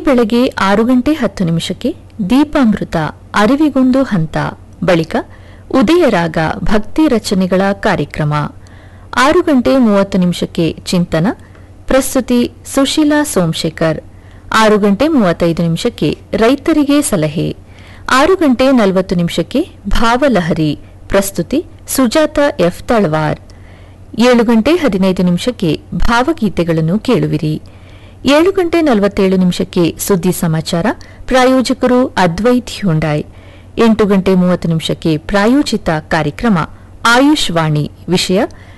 ಬೆಳಗ್ಗೆ ಆರು ಗಂಟೆ ಹತ್ತು ನಿಮಿಷಕ್ಕೆ ದೀಪಾಮೃತ ಅರಿವಿಗೊಂದು ಹಂತ ಬಳಿಕ ಉದಯರಾಗ ಭಕ್ತಿ ರಚನೆಗಳ ಕಾರ್ಯಕ್ರಮ ಆರು ಗಂಟೆ ಮೂವತ್ತು ನಿಮಿಷಕ್ಕೆ ಚಿಂತನ ಪ್ರಸ್ತುತಿ ಸುಶೀಲಾ ಸೋಮಶೇಖರ್ ಆರು ಗಂಟೆ ಮೂವತ್ತೈದು ನಿಮಿಷಕ್ಕೆ ರೈತರಿಗೆ ಸಲಹೆ ಆರು ಗಂಟೆ ನಲವತ್ತು ನಿಮಿಷಕ್ಕೆ ಭಾವಲಹರಿ ಪ್ರಸ್ತುತಿ ಸುಜಾತ ಎಫ್ ತಳವಾರ್ ಏಳು ಗಂಟೆ ಹದಿನೈದು ನಿಮಿಷಕ್ಕೆ ಭಾವಗೀತೆಗಳನ್ನು ಕೇಳುವಿರಿ ಏಳು ಗಂಟೆ ನಲವತ್ತೇಳು ನಿಮಿಷಕ್ಕೆ ಸುದ್ದಿ ಸಮಾಚಾರ ಪ್ರಾಯೋಜಕರು ಅದ್ವೈತ್ ಹ್ಯುಂಡಾಯ್ ಎಂಟು ಗಂಟೆ ಮೂವತ್ತು ನಿಮಿಷಕ್ಕೆ ಪ್ರಾಯೋಜಿತ ಕಾರ್ಯಕ್ರಮ ಆಯುಷ್ ವಾಣಿ ವಿಷಯ